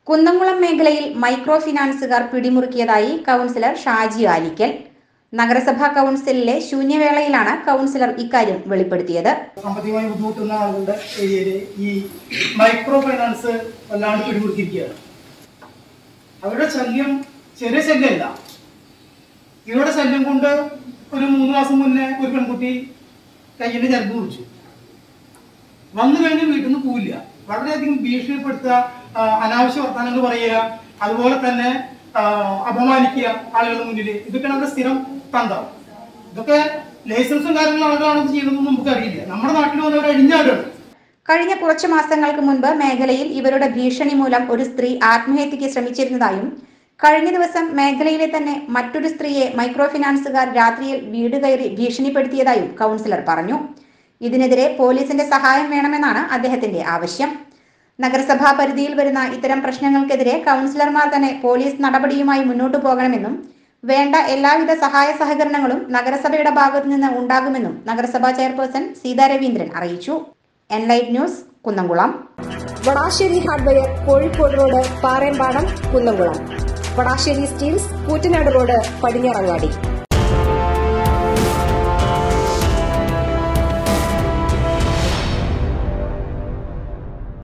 കുന്നംകുളം മേഖലയിൽ മൈക്രോ ഫിനാൻസുകാർ പിടിമുറുക്കിയതായി കൗൺസിലർ ഷാജി ആലിക്കൽ നഗരസഭാ കൗൺസിലിലെ ശൂന്യവേളയിലാണ് കൗൺസിലർ ഇക്കാര്യം വെളിപ്പെടുത്തിയത് സാമ്പത്തികമായി ബുദ്ധിമുട്ടുന്ന ആളുകളുടെ ഏരിയയിൽ ഈ മൈക്രോ ഫൈനാൻസ് വല്ലാണ്ട് പിടിമുറുക്കിയിരിക്കുകയാണ് അവരുടെ ശല്യം ചെറിയ ശല്യമല്ല ഇവരുടെ ശല്യം കൊണ്ട് ഒരു മൂന്ന് മാസം മുന്നേ ഒരു പെൺകുട്ടി കയ്യിന്റെ ചരക്ക് കുറിച്ചു വന്നു കഴിഞ്ഞ് വീട്ടിൽ നിന്ന് പോവില്ല വളരെയധികം ഭീഷണിപ്പെടുത്തുക ആ, അനാവശ്യ വർത്തമാനങ്ങൾ പറയുക അതുപോലെ തന്നെ ആ, അപമാനിക്കുക ആളുകളുടെ മുന്നിൽ ഇതൊക്കെയാണ് അവരുടെ സ്ഥിരം തന്ത്രം ഇതൊക്കെ ലൈസൻസും കാര്യങ്ങളും ആളുകളാണ് ഇത് ചെയ്യുന്നതെന്ന് നമുക്ക് അറിയില്ല നമ്മുടെ നാട്ടിൽ വന്നവർ അഴിഞ്ഞാടുകയാണ് കഴിഞ്ഞ കുറച്ചു മാസങ്ങൾക്ക് മുൻപ് മേഖലയിൽ ഇവരുടെ ഭീഷണി മൂലം ഒരു സ്ത്രീ ആത്മഹത്യയ്ക്ക് ശ്രമിച്ചിരുന്നതായും കഴിഞ്ഞ ദിവസം മേഖലയിലെ തന്നെ മറ്റൊരു സ്ത്രീയെ മൈക്രോ ഫിനാൻസുകാർ രാത്രിയിൽ വീട് കയറി ഭീഷണിപ്പെടുത്തിയതായും കൗൺസിലർ പറഞ്ഞു ഇതിനെതിരെ പോലീസിന്റെ സഹായം വേണമെന്നാണ് അദ്ദേഹത്തിന്റെ ആവശ്യം നഗരസഭാ പരിധിയിൽ വരുന്ന ഇത്തരം പ്രശ്നങ്ങൾക്കെതിരെ കൗൺസിലർമാർ തന്നെ പോലീസ് നടപടിയുമായി മുന്നോട്ടു പോകണമെന്നും വേണ്ട എല്ലാവിധ സഹായ സഹകരണങ്ങളും നഗരസഭയുടെ ഭാഗത്തു നിന്ന് ഉണ്ടാകുമെന്നും നഗരസഭാ ചെയർപേഴ്സൺ സീതാ രവീന്ദ്രൻ അറിയിച്ചു Enlight News Kunnamkulam Vadasseri hardware Kozhikode road Parempadam Kunnamkulam Vadasseri steels Koottanad road Padinjarangadi